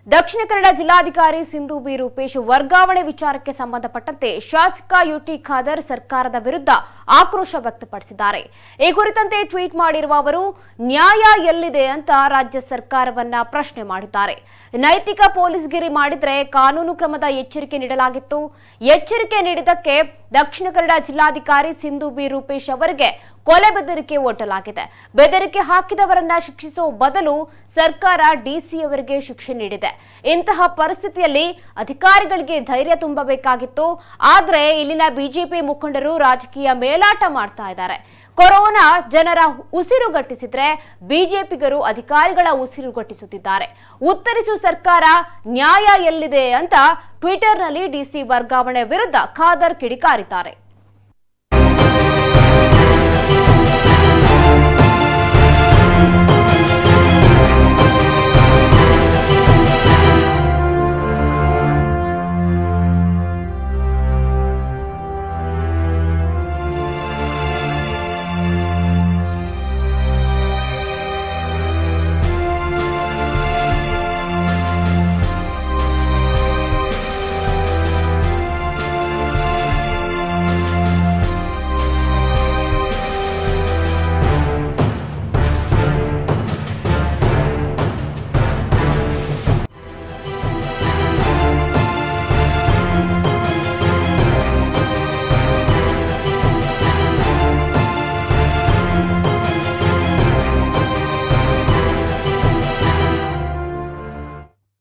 ದಕ್ಷಿಣ ಕನ್ನಡ ಜಿಲ್ಲಾಧಿಕಾರಿ ಸಿಂಧು ಬಿ ರೂಪೇಶ್ ವರ್ಗಾವಣೆ ವಿಚಾರಕ್ಕೆ ಸಂಬಂಧಪಟ್ಟಂತೆ ಶಾಸಕ ಯುಟಿ ಖಾದರ್ ಸರ್ಕಾರದ ವಿರುದ್ಧ ಆಕ್ರೋಶ ವ್ಯಕ್ತಪಡಿಸಿದ್ದಾರೆ ಈ ಕುರಿತಂತೆ ಟ್ವೀಟ್ ಮಾಡಿರುವ ಅವರು ನ್ಯಾಯ ಎಲ್ಲಿದೆ ಅಂತ ರಾಜ್ಯ ಸರ್ಕಾರವನ್ನ ಪ್ರಶ್ನೆ ಮಾಡಿದ್ದಾರೆ ನೈತಿಕ ಪೊಲೀಸ್ಗಿರಿ ಮಾಡಿದ್ರೆ ಕಾನೂನು ಕ್ರಮದ ಎಚ್ಚರಿಕೆ ನೀಡಲಾಗಿತ್ತು ಎಚ್ಚರಿಕೆ ನೀಡಿದ್ದಕ್ಕೆ ದಕ್ಷಿಣ ಕನ್ನಡ ಜಿಲ್ಲಾಧಿಕಾರಿ ಸಿಂಧು ಬಿ ರೂಪೇಶ್ ಅವರಿಗೆ ಕೊಲೆ ಬೆದರಿಕೆ ಒಡ್ಡಲಾಗಿದೆ ಬೆದರಿಕೆ ಹಾಕಿದವರನ್ನ ಶಿಕ್ಷಿಸುವ ಬದಲು ಸರ್ಕಾರ ಡಿಸಿ ಅವರಿಗೆ ಶಿಕ್ಷೆ ನೀಡಿದೆ ಇಂತಹ ಪರಿಸ್ಥಿತಿಯಲ್ಲಿ ಅಧಿಕಾರಿಗಳಿಗೆ ಧೈರ್ಯ ತುಂಬಬೇಕಾಗಿತ್ತು ಆದ್ರೆ ಇಲ್ಲಿನ ಬಿಜೆಪಿ ಮುಖಂಡರು ರಾಜಕೀಯ ಮೇಲಾಟ ಮಾಡ್ತಾ ಇದ್ದಾರೆ ಕೊರೋನಾ ಜನರ ಉಸಿರುಗಟ್ಟಿಸಿದ್ರೆ ಬಿಜೆಪಿಗರು ಅಧಿಕಾರಿಗಳ ಉಸಿರುಗಟ್ಟಿಸುತ್ತಿದ್ದಾರೆ ಉತ್ತರಿಸು ಸರ್ಕಾರ ನ್ಯಾಯ ಎಲ್ಲಿದೆ ಅಂತ ಟ್ವಿಟರ್ನಲ್ಲಿ ಡಿಸಿ ವರ್ಗಾವಣೆ ವಿರುದ್ಧ ಖಾದರ್ ಕಿಡಿಕಾರಿದ್ದಾರೆ